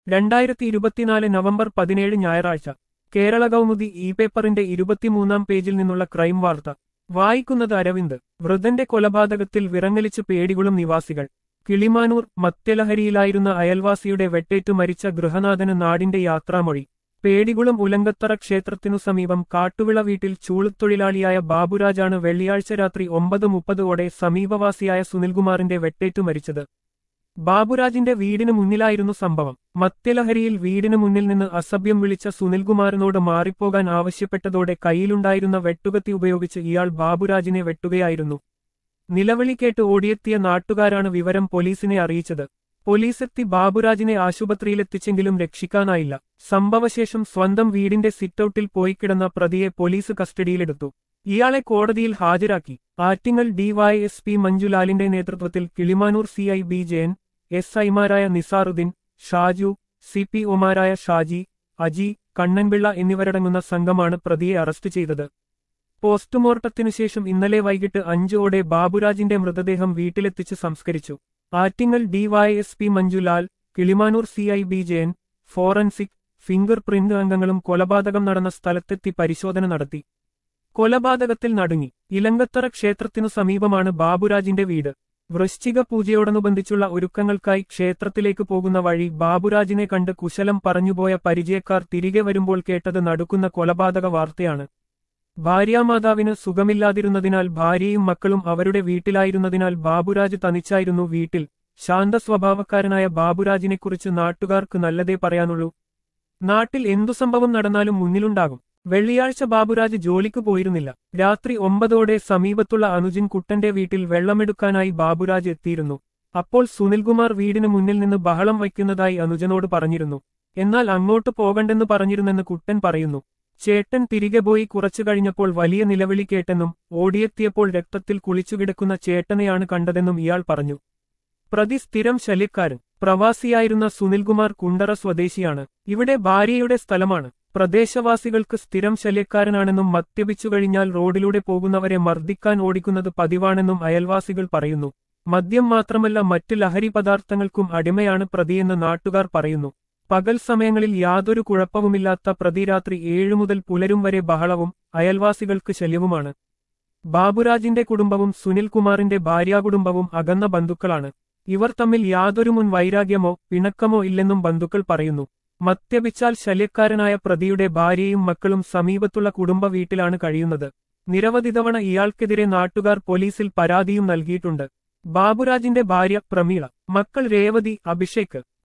രണ്ടായിരത്തി ഇരുപത്തിനാല് നവംബർ പതിനേഴ് ഞായറാഴ്ച കേരള കൗമുദി ഇ പേപ്പറിന്റെ ഇരുപത്തിമൂന്നാം പേജിൽ നിന്നുള്ള ക്രൈം വാർത്ത വായിക്കുന്നത് അരവിന്ദ് വൃദ്ധന്റെ കൊലപാതകത്തിൽ വിറങ്ങലിച്ച് പേടികുളം നിവാസികൾ കിളിമാനൂർ മത്യലഹരിയിലായിരുന്ന അയൽവാസിയുടെ വെട്ടേറ്റു മരിച്ച ഗൃഹനാഥന് നാടിന്റെ യാത്രാമൊഴി പേടികുളം ഉലങ്കത്തറ ക്ഷേത്രത്തിനു സമീപം കാട്ടുവിള വീട്ടിൽ ചൂളുത്തൊഴിലാളിയായ ബാബുരാജാണ് വെള്ളിയാഴ്ച രാത്രി ഒമ്പത് മുപ്പതോടെ സമീപവാസിയായ സുനിൽകുമാറിന്റെ വെട്ടേറ്റു മരിച്ചത് ബാബുരാജിന്റെ വീടിനു മുന്നിലായിരുന്നു സംഭവം മത്യലഹരിയിൽ വീടിനു മുന്നിൽ നിന്ന് അസഭ്യം വിളിച്ച സുനിൽകുമാറിനോട് മാറിപ്പോകാൻ ആവശ്യപ്പെട്ടതോടെ കയ്യിലുണ്ടായിരുന്ന വെട്ടുകത്തി ഉപയോഗിച്ച് ഇയാൾ ബാബുരാജിനെ വെട്ടുകയായിരുന്നു നിലവിളി കേട്ട് ഓടിയെത്തിയ നാട്ടുകാരാണ് വിവരം പോലീസിനെ അറിയിച്ചത് പോലീസെത്തി ബാബുരാജിനെ ആശുപത്രിയിലെത്തിച്ചെങ്കിലും രക്ഷിക്കാനായില്ല സംഭവശേഷം സ്വന്തം വീടിന്റെ സിറ്റൌട്ടിൽ പോയി കിടന്ന പ്രതിയെ പോലീസ് കസ്റ്റഡിയിലെടുത്തു ഇയാളെ കോടതിയിൽ ഹാജരാക്കി ആറ്റിങ്ങൽ ഡിവൈഎസ്പി മഞ്ജുലാലിന്റെ നേതൃത്വത്തിൽ Kilimanoor CI B Jayan S ഐമാരായ നിസാറുദ്ദീൻ ഷാജു സി പി ഒമാരായ ഷാജി അജി കണ്ണൻപിള്ള എന്നിവരടങ്ങുന്ന സംഘമാണ് പ്രതിയെ അറസ്റ്റ് ചെയ്തത് പോസ്റ്റ്മോർട്ടത്തിനുശേഷം ഇന്നലെ വൈകിട്ട് അഞ്ചോടെ ബാബുരാജിന്റെ മൃതദേഹം വീട്ടിലെത്തിച്ച് സംസ്കരിച്ചു Attingal DYSP Manjulal Kilimanoor CI B Jayan forensic finger print അംഗങ്ങളും കൊലപാതകം നടന്ന സ്ഥലത്തെത്തി പരിശോധന നടത്തി കൊലപാതകത്തിൽ നടുങ്ങി ഇലങ്കത്തറ ക്ഷേത്രത്തിനു സമീപമാണ് ബാബുരാജിന്റെ വീട് വൃശ്ചിക പൂജയോടനുബന്ധിച്ചുള്ള ഒരുക്കങ്ങൾക്കായി ക്ഷേത്രത്തിലേക്ക് പോകുന്ന വഴി ബാബുരാജിനെ കണ്ട് കുശലം പറഞ്ഞുപോയ പരിചയക്കാർ തിരികെ വരുമ്പോൾ കേട്ടത് നടുക്കുന്ന കൊലപാതക വാർത്തയാണ് ഭാര്യാമാതാവിന് സുഖമില്ലാതിരുന്നതിനാൽ ഭാര്യയും മക്കളും അവരുടെ വീട്ടിലായിരുന്നതിനാൽ ബാബുരാജ് തനിച്ചായിരുന്നു വീട്ടിൽ ശാന്ത സ്വഭാവക്കാരനായ ബാബുരാജിനെക്കുറിച്ച് നാട്ടുകാർക്ക് നല്ലതേ പറയാനുള്ളൂ നാട്ടിൽ എന്തു സംഭവം നടന്നാലും മുന്നിലുണ്ടാകും വെള്ളിയാഴ്ച ബാബുരാജ് ജോലിക്ക് പോയിരുന്നില്ല രാത്രി ഒമ്പതോടെ സമീപത്തുള്ള അനുജിൻ കുട്ടന്റെ വീട്ടിൽ വെള്ളമെടുക്കാനായി ബാബുരാജ് എത്തിയിരുന്നു അപ്പോൾ സുനിൽകുമാർ വീടിന് മുന്നിൽ നിന്ന് ബഹളം വയ്ക്കുന്നതായി അനുജനോട് പറഞ്ഞിരുന്നു എന്നാൽ അങ്ങോട്ട് പോകണ്ടെന്ന് പറഞ്ഞിരുന്നെന്ന് കുട്ടൻ പറയുന്നു ചേട്ടൻ തിരികെ പോയി കുറച്ചു കഴിഞ്ഞപ്പോൾ വലിയ നിലവിളി കേട്ടെന്നും ഓടിയെത്തിയപ്പോൾ രക്തത്തിൽ കുളിച്ചുകിടക്കുന്ന ചേട്ടനെയാണ് കണ്ടതെന്നും ഇയാൾ പറഞ്ഞു പ്രതി സ്ഥിരം ശല്യക്കാരൻ പ്രവാസിയായിരുന്ന സുനിൽകുമാർ കുണ്ടറ സ്വദേശിയാണ് ഇവിടെ ഭാര്യയുടെ സ്ഥലമാണ് പ്രദേശവാസികൾക്ക് സ്ഥിരം ശല്യക്കാരനാണെന്നും മദ്യപിച്ചു കഴിഞ്ഞാൽ റോഡിലൂടെ പോകുന്നവരെ മർദ്ദിക്കാൻ ഓടിക്കുന്നത് പതിവാണെന്നും അയൽവാസികൾ പറയുന്നു മദ്യം മാത്രമല്ല മറ്റു ലഹരി പദാർത്ഥങ്ങൾക്കും അടിമയാണ് പ്രതിയെന്ന് നാട്ടുകാർ പറയുന്നു പകൽ സമയങ്ങളിൽ യാതൊരു കുഴപ്പവുമില്ലാത്ത പ്രതി രാത്രി ഏഴു മുതൽ പുലരും വരെ ബഹളവും അയൽവാസികൾക്ക് ശല്യവുമാണ് ബാബുരാജിന്റെ കുടുംബവും സുനിൽകുമാറിന്റെ ഭാര്യാകുടുംബവും അകന്ന ബന്ധുക്കളാണ് ഇവർ തമ്മിൽ യാതൊരു മുൻ വൈരാഗ്യമോ പിണക്കമോ ഇല്ലെന്നും ബന്ധുക്കൾ പറയുന്നു മദ്യപിച്ചാൽ ശല്യക്കാരനായ പ്രതിയുടെ ഭാര്യയും മക്കളും സമീപത്തുള്ള കുടുംബ വീട്ടിലാണ് കഴിയുന്നത് നിരവധി തവണ ഇയാൾക്കെതിരെ നാട്ടുകാർ പോലീസിൽ പരാതിയും നൽകിയിട്ടുണ്ട് ബാബുരാജിന്റെ ഭാര്യ പ്രമീള മക്കൾ രേവതി അഭിഷേക്